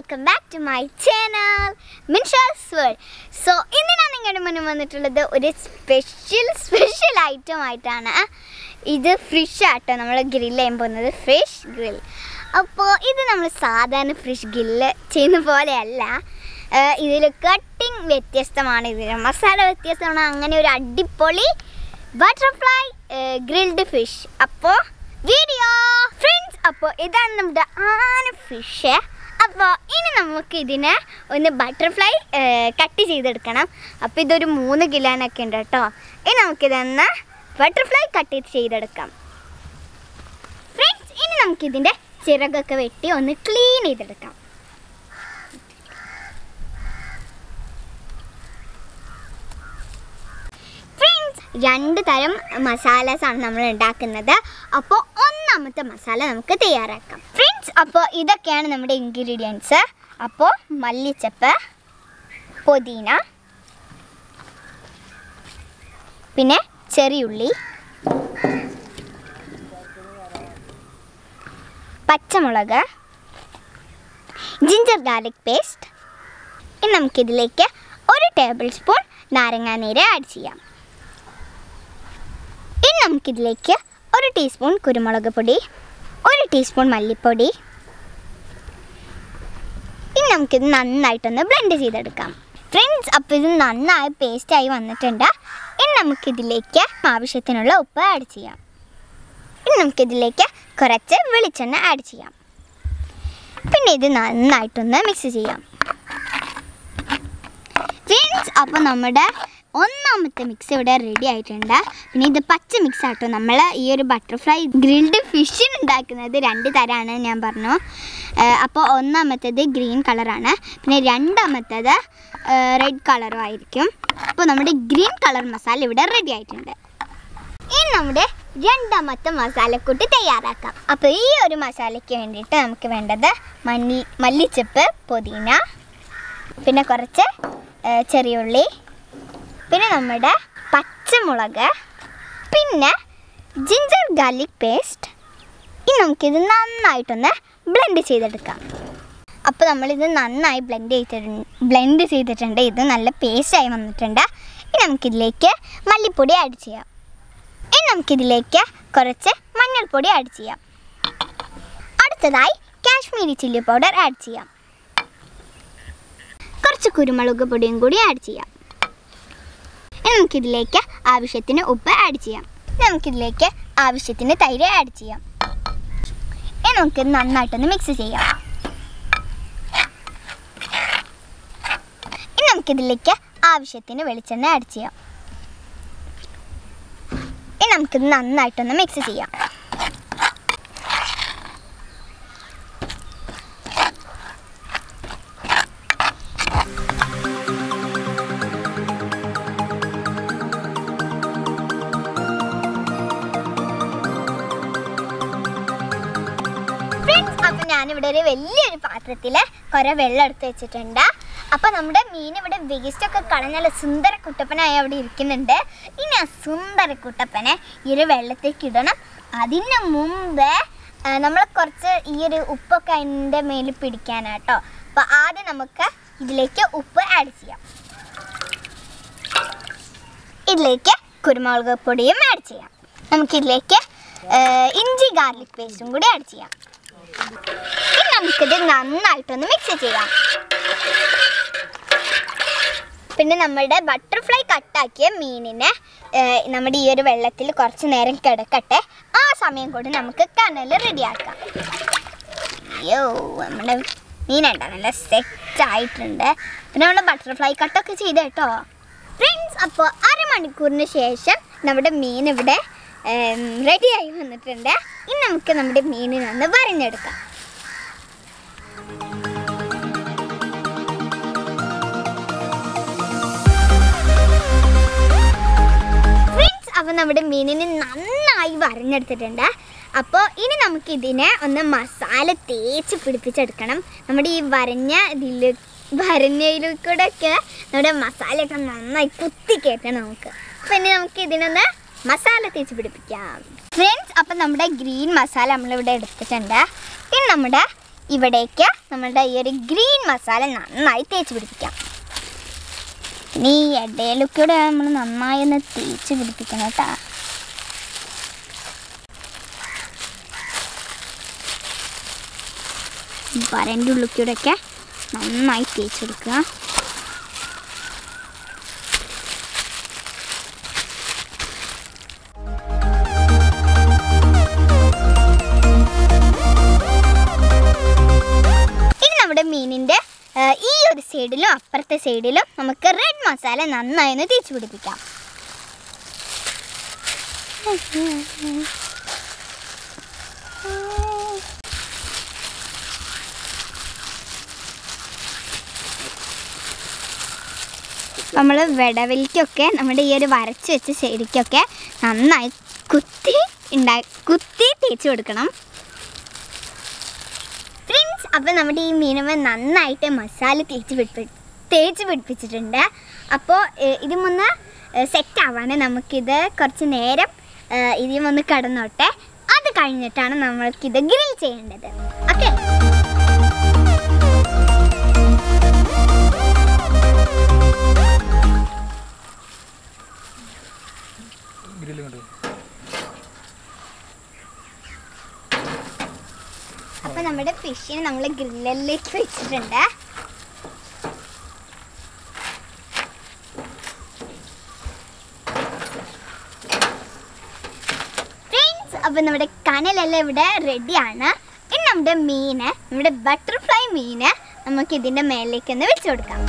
welcome back to my channel Minsha's world so ഇന്ന് ഞാൻ നിങ്ങളുടെ മുന്നിൽ വന്നിട്ടുള്ളത് ഒരു സ്പെഷ്യൽ സ്പെഷ്യൽ ഐറ്റം ആയിട്ടാണ് ഇത് ഫിഷ് ആട്ടോ നമ്മൾ ഗ്രില്ല് ചെയ്യാൻ പോകുന്നത് ഫിഷ് ഗ്രിൽ അപ്പോൾ ഇത് നമ്മൾ സാധാരണ ഫിഷ് ഗ്രില്ല് ചെയ്യുന്ന പോലെയല്ല ഇതിൽ കട്ടിങ് വ്യത്യസ്തമാണ് ഇതിൽ മസാല വ്യത്യസ്തമാണ് അങ്ങനെ ഒരു അടിപൊളി ബട്ടർഫ്ലൈ ഗ്രിൽഡ് ഫിഷ് അപ്പോൾ വീഡിയോ ഫ്രണ്ട്സ് അപ്പോൾ ഇതാണ് നമ്മുടെ ആന ഫിഷ് അപ്പോൾ ഇനി നമുക്ക് ഇതിനെ ഒന്ന് ബട്ടർഫ്ലൈ കട്ട് ചെയ്തെടുക്കണം അപ്പോൾ ഇതൊരു മൂന്ന് കിലോനൊക്കെ ഉണ്ട് കേട്ടോ ഇനി നമുക്കിതൊന്ന് ബട്ടർഫ്ലൈ കട്ട് ചെയ്തെടുക്കാം ഫ്രണ്ട്സ് ഇനി നമുക്കിതിൻ്റെ ചിറകൊക്കെ വെട്ടി ഒന്ന് ക്ലീൻ ചെയ്തെടുക്കാം ഫ്രണ്ട്സ് രണ്ട് തരം മസാലാസ് ആണ് നമ്മൾ ഉണ്ടാക്കുന്നത് അപ്പോൾ ഒന്നാമത്തെ മസാല നമുക്ക് തയ്യാറാക്കാം ഫ്രണ്ട്സ് അപ്പോൾ ഇതൊക്കെയാണ് നമ്മുടെ ഇൻഗ്രീഡിയൻസ് അപ്പോൾ മല്ലിച്ചപ്പ് പുതിന പിന്നെ ചെറിയുള്ളി പച്ചമുളക് ജിഞ്ചർ ഗാർലിക് പേസ്റ്റ് ഇനി നമുക്കിതിലേക്ക് ഒരു ടേബിൾ സ്പൂൺ നാരങ്ങാനീര് ആഡ് ചെയ്യാം ഇനി നമുക്കിതിലേക്ക് ഒരു ടീസ്പൂൺ കുരുമുളക് പൊടി ഒരു ടീസ്പൂൺ മല്ലിപ്പൊടി ഇനി നമുക്കിത് നന്നായിട്ടൊന്ന് ബ്ലെൻഡ് ചെയ്തെടുക്കാം ഫ്രണ്ട്സ് അപ്പോൾ ഇത് നന്നായി പേസ്റ്റായി വന്നിട്ടുണ്ട് ഇനി നമുക്കിതിലേക്ക് ആവശ്യത്തിനുള്ള ഉപ്പ് ആഡ് ചെയ്യാം ഇനി നമുക്കിതിലേക്ക് കുറച്ച് വെളിച്ചെണ്ണ ആഡ് ചെയ്യാം പിന്നെ ഇത് നന്നായിട്ടൊന്ന് മിക്സ് ചെയ്യാം ഫ്രണ്ട്സ് അപ്പോൾ നമ്മുടെ ഒന്നാമത്തെ മിക്സ് ഇവിടെ റെഡി ആയിട്ടുണ്ട് പിന്നെ ഇത് പച്ച മിക്സ് ആട്ടോ നമ്മൾ ഈ ഒരു ബട്ടർഫ്ലൈ ഗ്രിൽഡ് ഫിഷിന് ഉണ്ടാക്കുന്നത് രണ്ട് തരമാണ് ഞാൻ പറഞ്ഞു അപ്പോൾ ഒന്നാമത്തേത് ഗ്രീൻ കളറാണ് പിന്നെ രണ്ടാമത്തേത് റെഡ് കളറും ആയിരിക്കും അപ്പോൾ നമ്മുടെ ഗ്രീൻ കളർ മസാല ഇവിടെ റെഡി ആയിട്ടുണ്ട് ഇനി നമ്മുടെ രണ്ടാമത്തെ മസാലക്കൂട്ട് തയ്യാറാക്കാം അപ്പോൾ ഈ ഒരു മസാലയ്ക്ക് വേണ്ടിയിട്ട് നമുക്ക് വേണ്ടത് മല്ലി മല്ലിച്ചപ്പ് പുതിന പിന്നെ കുറച്ച് ഏ, ചെറിയുള്ളി പിന്നെ നമ്മുടെ പച്ചമുളക് പിന്നെ ജിഞ്ചർ ഗാർലിക് പേസ്റ്റ് ഇനി നമുക്കിത് നന്നായിട്ടൊന്ന് ബ്ലെൻഡ് ചെയ്തെടുക്കാം അപ്പോൾ നമ്മളിത് നന്നായി ബ്ലെൻഡ് ചെയ്തിട്ടുണ്ട് ബ്ലെൻഡ് ചെയ്തിട്ടുണ്ട് ഇത് നല്ല പേസ്റ്റായി വന്നിട്ടുണ്ട് ഇനി നമുക്കിതിലേക്ക് മല്ലിപ്പൊടി ആഡ് ചെയ്യാം ഇനി നമുക്കിതിലേക്ക് കുറച്ച് മഞ്ഞൾപ്പൊടി ആഡ് ചെയ്യാം അടുത്തതായി കാശ്മീരി ചില്ലി പൗഡർ ആഡ് ചെയ്യാം കുറച്ച് കുരുമുളക് പൊടിയും കൂടി ആഡ് ചെയ്യാം ഇനി നമുക്കിതിലേക്ക് ആവശ്യത്തിന് ഉപ്പ് ആഡ് ചെയ്യാം ഇനി നമുക്കിതിലേക്ക് ആവശ്യത്തിന് തൈര് ആഡ് ചെയ്യാം ഇനി നമുക്കിത് നന്നായിട്ടൊന്ന് മിക്സ് ചെയ്യാം ഇനി നമുക്കിതിലേക്ക് ആവശ്യത്തിന് വെളിച്ചെണ്ണ ആഡ് ചെയ്യാം ഇനി നമുക്കിത് നന്നായിട്ടൊന്ന് മിക്സ് ചെയ്യാം ഫ്രണ്ട്സ് അപ്പം ഞാനിവിടെ ഒരു വലിയൊരു പാത്രത്തിൽ കുറേ വെള്ളം എടുത്ത് വെച്ചിട്ടുണ്ട് അപ്പം നമ്മുടെ മീൻ ഇവിടെ വേസ്റ്റ് ഒക്കെ കളഞ്ഞാൽ സുന്ദര കുട്ടപ്പനായി അവിടെ ഇരിക്കുന്നുണ്ട് ഇനി ആ സുന്ദര കുട്ടപ്പനെ ഈ ഒരു വെള്ളത്തേക്ക് ഇടണം അതിന് മുമ്പ് നമ്മൾ കുറച്ച് ഈ ഒരു ഉപ്പൊക്കെ അതിൻ്റെ മേലിൽ പിടിക്കാനാട്ടോ അപ്പോൾ ആദ്യം നമുക്ക് ഇതിലേക്ക് ഉപ്പ് ആഡ് ചെയ്യാം ഇതിലേക്ക് കുരുമുളക് പൊടിയും ആഡ് ചെയ്യാം നമുക്കിതിലേക്ക് ഏഹ്, ഇഞ്ചി ഗാർലിക് പേസ്റ്റും കൂടി ആഡ് ചെയ്യാം ഇനി നമുക്കിത് നന്നായിട്ടൊന്ന് മിക്സ് ചെയ്യാം പിന്നെ നമ്മുടെ ബട്ടർഫ്ലൈ കട്ടാക്കിയ മീനിനെ ഏഹ്, നമ്മുടെ ഈ ഒരു വെള്ളത്തിൽ കുറച്ച് നേരം കിടക്കട്ടെ ആ സമയം കൊണ്ട് നമുക്ക് കനൽ റെഡിയാക്കാം അയ്യോ നമ്മുടെ മീനുണ്ടോ നല്ല സെറ്റ് ആയിട്ടുണ്ട് പിന്നെ നമ്മുടെ ബട്ടർഫ്ലൈ കട്ടൊക്കെ ചെയ്ത് കേട്ടോ ഫ്രണ്ട്സ് അപ്പോൾ അരമണിക്കൂറിന് ശേഷം നമ്മുടെ മീൻ ഇവിടെ റെഡിയായി വന്നിട്ടുണ്ട് ഇനി നമുക്ക് നമ്മുടെ മീനിനൊന്ന് വരഞ്ഞെടുക്കാം ഫ്രണ്ട്സ് അപ്പോൾ നമ്മുടെ മീനിനെ നന്നായി വരഞ്ഞെടുത്തിട്ടുണ്ട് അപ്പോൾ ഇനി നമുക്ക് ഇതിനെ ഒന്ന് മസാല തേച്ച് പിടിപ്പിച്ചെടുക്കണം നമ്മുടെ ഈ വരഞ്ഞ ഇതിൽ വരഞ്ഞയിൽ കൂടെ ഒക്കെ നമ്മുടെ മസാലയൊക്കെ നന്നായി കുത്തി കയറ്റണം നമുക്ക് അപ്പോൾ ഇനി നമുക്ക് ഇതിനൊന്ന് മസാല തേച്ച് പിടിപ്പിക്കാം ഫ്രണ്ട്സ് അപ്പം നമ്മുടെ ഗ്രീൻ മസാല നമ്മളിവിടെ എടുത്തിട്ടുണ്ട് ഇനി നമ്മുടെ ഇവിടേക്ക് നമ്മളുടെ ഈ ഒരു ഗ്രീൻ മസാല നന്നായി തേച്ച് പിടിപ്പിക്കാം ഇനി ഈ ഇടയിലൊക്കെ നമ്മൾ നന്നായി ഒന്ന് തേച്ച് പിടിപ്പിക്കണം കേട്ടോ വരൻ്റെ ഉള്ളിക്കൂടെയൊക്കെ നന്നായി തേച്ചെടുക്കുക ഇനി നമ്മുടെ മീനിൻ്റെ ആ, ഈ ഒരു സൈഡിലും അപ്പുറത്തെ സൈഡിലും നമുക്ക് റെഡ് മസാല നന്നായി ഒന്ന് തേച്ച് പിടിപ്പിക്കാം നമ്മൾ വിടവിലേക്കൊക്കെ നമ്മുടെ ഈ ഒരു വരച്ച് വെച്ച സൈഡിലേക്കൊക്കെ നന്നായി കുത്തി ഉണ്ടാ കുത്തി തേച്ച് കൊടുക്കണം ഫ്രണ്ട്സ് അപ്പോൾ നമ്മുടെ ഈ മീനുമ നന്നായിട്ട് മസാല തേച്ച് പിടിപ്പി തേച്ച് പിടിപ്പിച്ചിട്ടുണ്ട് അപ്പോൾ ഇതുമൊന്ന് സെറ്റ് ആവാൻ നമുക്കിത് കുറച്ച് നേരം ഇതിമൊന്ന് കടന്നോട്ടെ അത് കഴിഞ്ഞിട്ടാണ് നമ്മൾക്കിത് ഗ്രിൽ ചെയ്യേണ്ടത് ഓക്കെ ഗ്രില്ല് കണ്ടു അപ്പോൾ നമ്മുടെ ഫിഷിനെ നമ്മൾ ഗ്രില്ലിലേക്ക് വെച്ചിട്ടുണ്ട് ഫ്രണ്ട്സ് അപ്പോൾ നമ്മുടെ കനലെല്ലാം ഇവിടെ റെഡിയാണ് ഇനി നമ്മുടെ മീന് നമ്മുടെ ബട്ടർഫ്ലൈ മീന് നമുക്ക് ഇതിൻ്റെ മേലേക്ക് ഒന്ന് വെച്ച് കൊടുക്കാം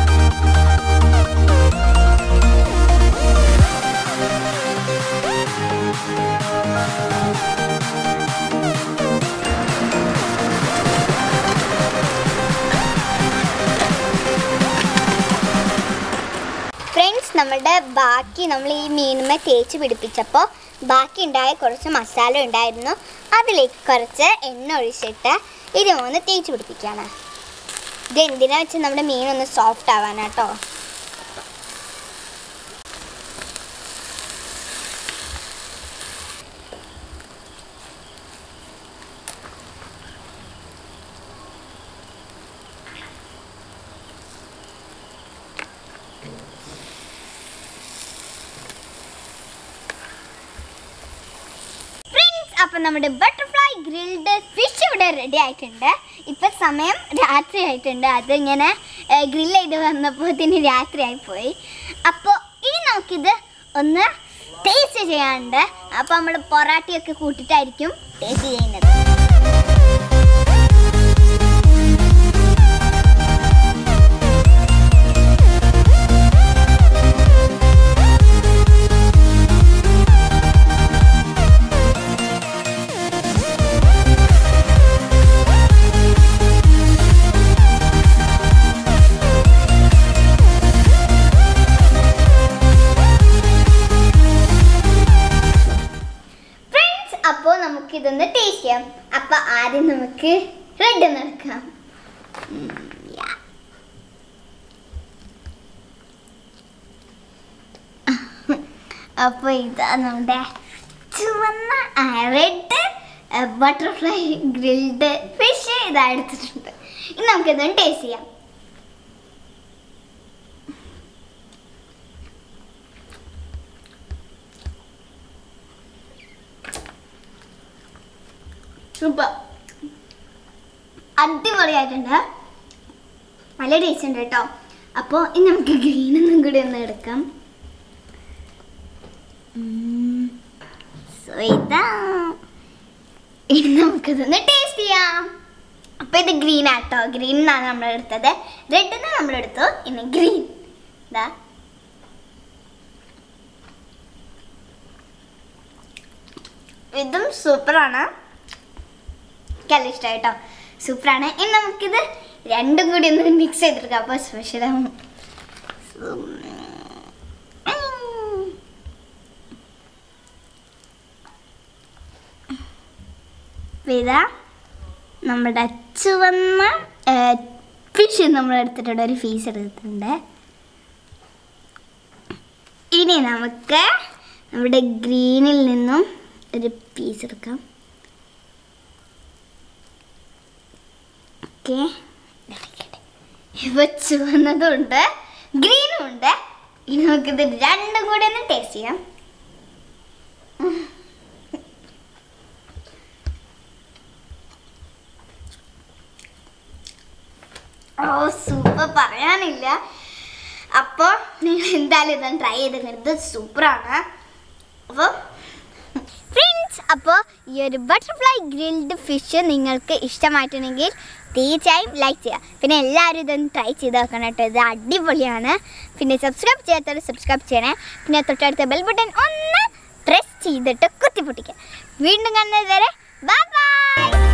ഫ്രണ്ട്സ് നമ്മളുടെ ബാക്കി നമ്മൾ ഈ മീനുമേ തേച്ച് പിടിപ്പിച്ചപ്പോൾ ബാക്കി ഉണ്ടായ കുറച്ച് മസാല ഉണ്ടായിരുന്നു അതിലേക്ക് കുറച്ച് എണ്ണ ഒഴിച്ചിട്ട് ഇത് ഒന്ന് തേച്ച് പിടിപ്പിക്കുകയാണ് ഇത് എന്തിനാ വെച്ചാൽ നമ്മുടെ മീനൊന്ന് സോഫ്റ്റ് ആവാനാട്ടോ ഫ്രണ്ട്സ് അപ്പം നമ്മുടെ ബട്ടർഫ്ലൈ ഗ്രിൽഡ് ഫിഷ് ഇവിടെ റെഡി ആയിട്ടുണ്ട് ഇപ്പം സമയം രാത്രി ആയിട്ടുണ്ട് അതിങ്ങനെ ഗ്രിൽ ചെയ്ത് വന്നപ്പോഴത്തേന് രാത്രിയായി പോയി അപ്പോൾ ഇനി നമുക്കിത് ഒന്ന് ടേസ്റ്റ് ചെയ്യാനുണ്ട് അപ്പോൾ നമ്മൾ പൊറാട്ടയൊക്കെ കൂട്ടിയിട്ടായിരിക്കും ടേസ്റ്റ് ചെയ്യുന്നത് ഫ്രണ്ട്സ് അപ്പോൾ നമുക്കിതൊന്ന് ടേസ്റ്റ് ചെയ്യാം അപ്പോൾ ആദ്യം നമുക്ക് റെഡ് നടക്കാം അപ്പോൾ ഇതാ നമ്മുടെ ചുവന്ന റെഡ് ബട്ടർഫ്ലൈ ഗ്രിൽഡ് ഫിഷ് ഇതാ എടുത്തിട്ടുണ്ട് ഇനി നമുക്കിതൊന്ന് ടേസ്റ്റ് ചെയ്യാം സൂപ്പർ അടിപൊളിയായിട്ടുണ്ട് നല്ല ടേസ്റ്റ് ഉണ്ട് കേട്ടോ അപ്പോൾ ഇനി നമുക്ക് ഗ്രീൻ ഒന്നും കൂടി ഒന്ന് എടുക്കാം സോ ഇതാ ഇനി നമുക്കിതൊന്ന് ടേസ്റ്റ് ചെയ്യാം അപ്പോൾ ഇത് ഗ്രീൻ ആട്ടോ ഗ്രീൻ എന്നാണ് നമ്മൾ എടുത്തത് റെഡ് നിന്ന് നമ്മൾ എടുത്തു ഇനി ഗ്രീൻ ഇതാ ഇതും സൂപ്പറാണ് എനിക്കല്ല ഇഷ്ടമായി കേട്ടോ സൂപ്പറാണ് ഇനി നമുക്കിത് രണ്ടും കൂടി ഒന്ന് മിക്സ് ചെയ്തെടുക്കാം അപ്പോൾ സ്പെഷ്യലാവും ഇതാ നമ്മുടെ ചുവന്ന ഫിഷ് നമ്മൾ എടുത്തിട്ടുണ്ട് ഒരു ഫീസ് എടുത്തിട്ടുണ്ട് ഇനി നമുക്ക് നമ്മുടെ ഗ്രീനിൽ നിന്നും ഒരു പീസ് എടുക്കാം ഓക്കെ ഇപ്പൊ ചുവന്നതുണ്ട് ഗ്രീനും ഉണ്ട് ഇനി നമുക്കിത് രണ്ടും കൂടി ഒന്ന് ടേസ്റ്റ് ചെയ്യാം ഓ സൂപ്പർ പറയാനില്ല അപ്പോൾ നിങ്ങൾ എന്തായാലും ഇതൊന്ന് ട്രൈ ചെയ്ത് ഇത് സൂപ്പറാണ് അപ്പോൾ ഫ്രണ്ട്സ് അപ്പോൾ ഈ ഒരു ബട്ടർഫ്ലൈ ഗ്രിൽഡ് ഫിഷ് നിങ്ങൾക്ക് ഇഷ്ടമായിട്ടുണ്ടെങ്കിൽ തീർച്ചയായും ലൈക്ക് ചെയ്യുക പിന്നെ എല്ലാവരും ഇതൊന്ന് ട്രൈ ചെയ്ത് നോക്കണം കേട്ടോ ഇത് അടിപൊളിയാണ് പിന്നെ സബ്സ്ക്രൈബ് ചെയ്യാത്തവർ സബ്സ്ക്രൈബ് ചെയ്യണേ പിന്നെ തൊട്ടടുത്ത ബെൽ ബട്ടൺ ഒന്ന് പ്രസ് ചെയ്തിട്ട് കുത്തിപ്പൊട്ടിക്കുക വീണ്ടും കാണുന്നത് വരെ ബൈ ബൈ